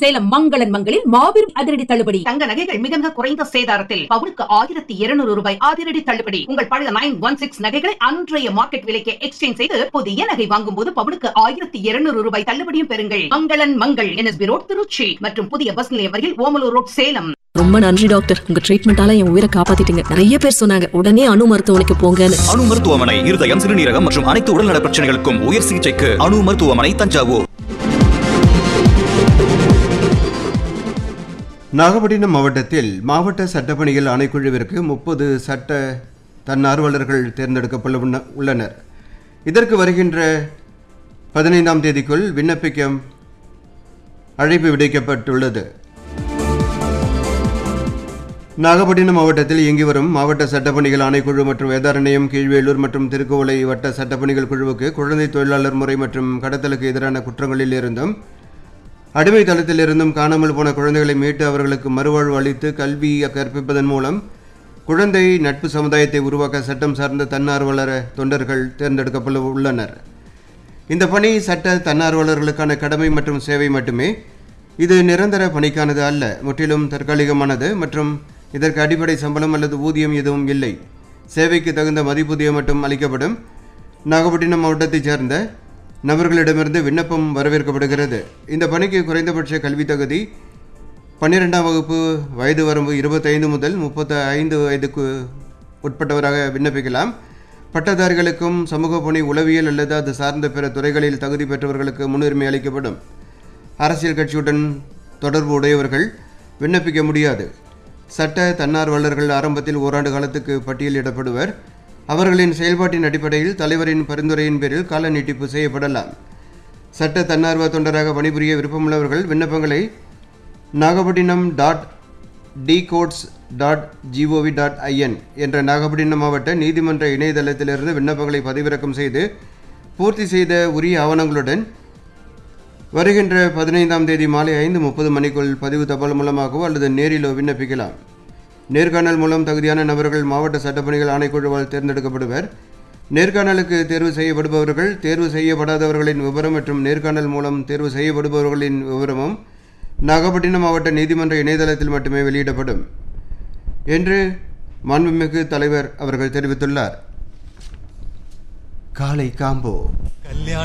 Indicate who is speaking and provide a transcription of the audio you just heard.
Speaker 1: சேலம் மங்களன் மங்களில் மாபெரும் அதிரடி தள்ளுபடி
Speaker 2: தங்க நகைகள் மிக மிக குறைந்த சேதாரத்தில் பவுனுக்கு ஆயிரத்தி இருநூறு ரூபாய் அதிரடி தள்ளுபடி உங்கள் பழைய நைன் ஒன் சிக்ஸ் நகைகளை அன்றைய மார்க்கெட் விலைக்கு எக்ஸ்சேஞ்ச் செய்து புதிய நகை வாங்கும் போது பவுனுக்கு ஆயிரத்தி இருநூறு ரூபாய் தள்ளுபடியும் பெறுங்கள் மங்களன் மங்கள் என்எஸ்பி ரோட் திருச்சி மற்றும் புதிய பஸ் நிலையம் வரையில் ஓமலூர் ரோட் சேலம்
Speaker 3: ரொம்ப நன்றி டாக்டர் உங்க ட்ரீட்மெண்டால என் உயிரை காப்பாத்திட்டீங்க நிறைய பேர் சொன்னாங்க உடனே அணு மருத்துவமனைக்கு போங்கன்னு
Speaker 4: அணு மருத்துவமனை இருதயம் சிறுநீரகம் மற்றும் அனைத்து உடல்நல பிரச்சனைகளுக்கும் உயர் சிகிச்சைக்கு அணு மருத்துவமனை தஞ்சாவூர்
Speaker 5: நாகப்பட்டினம் மாவட்டத்தில் மாவட்ட சட்டப்பணிகள் ஆணைக்குழுவிற்கு முப்பது சட்ட தன்னார்வலர்கள் தேர்ந்தெடுக்கப்பட உள்ள- உள்ளனர் இதற்கு வருகின்ற பதினைந்தாம் தேதிக்குள் விண்ணப்பிக்க அழைப்பு விடுக்கப்பட்டுள்ளது நாகப்பட்டினம் மாவட்டத்தில் இயங்கி வரும் மாவட்ட சட்டப்பணிகள் ஆணைக்குழு மற்றும் வேதாரண்யம் கீழ்வேலூர் மற்றும் திருக்கோவிலை வட்ட சட்டப்பணிகள் குழுவுக்கு குழந்தை தொழிலாளர் முறை மற்றும் கடத்தலுக்கு எதிரான குற்றங்களில் இருந்தும் அடிமை தளத்திலிருந்தும் காணாமல் போன குழந்தைகளை மீட்டு அவர்களுக்கு மறுவாழ்வு அளித்து கல்வி கற்பிப்பதன் மூலம் குழந்தை நட்பு சமுதாயத்தை உருவாக்க சட்டம் சார்ந்த தன்னார்வலர் தொண்டர்கள் தேர்ந்தெடுக்கப்பட உள்ளனர் இந்த பணி சட்ட தன்னார்வலர்களுக்கான கடமை மற்றும் சேவை மட்டுமே இது நிரந்தர பணிக்கானது அல்ல முற்றிலும் தற்காலிகமானது மற்றும் இதற்கு அடிப்படை சம்பளம் அல்லது ஊதியம் எதுவும் இல்லை சேவைக்கு தகுந்த மதிப்பூதியம் மட்டும் அளிக்கப்படும் நாகப்பட்டினம் மாவட்டத்தைச் சேர்ந்த நபர்களிடமிருந்து விண்ணப்பம் வரவேற்கப்படுகிறது இந்த பணிக்கு குறைந்தபட்ச கல்வி தகுதி பன்னிரெண்டாம் வகுப்பு வயது வரம்பு இருபத்தைந்து முதல் முப்பத்தி ஐந்து வயதுக்கு உட்பட்டவராக விண்ணப்பிக்கலாம் பட்டதாரிகளுக்கும் சமூக பணி உளவியல் அல்லது அது சார்ந்த பிற துறைகளில் தகுதி பெற்றவர்களுக்கு முன்னுரிமை அளிக்கப்படும் அரசியல் கட்சியுடன் தொடர்பு உடையவர்கள் விண்ணப்பிக்க முடியாது சட்ட தன்னார்வலர்கள் ஆரம்பத்தில் ஓராண்டு காலத்துக்கு பட்டியலிடப்படுவர் அவர்களின் செயல்பாட்டின் அடிப்படையில் தலைவரின் பரிந்துரையின் பேரில் கால நீட்டிப்பு செய்யப்படலாம் சட்ட தன்னார்வ தொண்டராக பணிபுரிய விருப்பமுள்ளவர்கள் விண்ணப்பங்களை Nagapattinam dot D courts dot G O V dot I N என்ற நாகப்பட்டினம் மாவட்ட நீதிமன்ற இணையதளத்திலிருந்து விண்ணப்பங்களை பதிவிறக்கம் செய்து பூர்த்தி செய்த உரிய ஆவணங்களுடன் வருகின்ற பதினைந்தாம் தேதி மாலை ஐந்து முப்பது மணிக்குள் பதிவு தபால் மூலமாகவோ அல்லது நேரிலோ விண்ணப்பிக்கலாம் நேர்காணல் மூலம் தகுதியான நபர்கள் மாவட்ட சட்டப்பணிகள் ஆணைக்குழுவால் தேர்ந்தெடுக்கப்படுவர் நேர்காணலுக்கு தேர்வு செய்யப்படுபவர்கள் தேர்வு செய்யப்படாதவர்களின் விவரம் மற்றும் நேர்காணல் மூலம் தேர்வு செய்யப்படுபவர்களின் விவரமும் நாகப்பட்டினம் மாவட்ட நீதிமன்ற இணையதளத்தில் மட்டுமே வெளியிடப்படும் என்று மாண்புமிகு தலைவர் அவர்கள் தெரிவித்துள்ளார் காலை காம்போ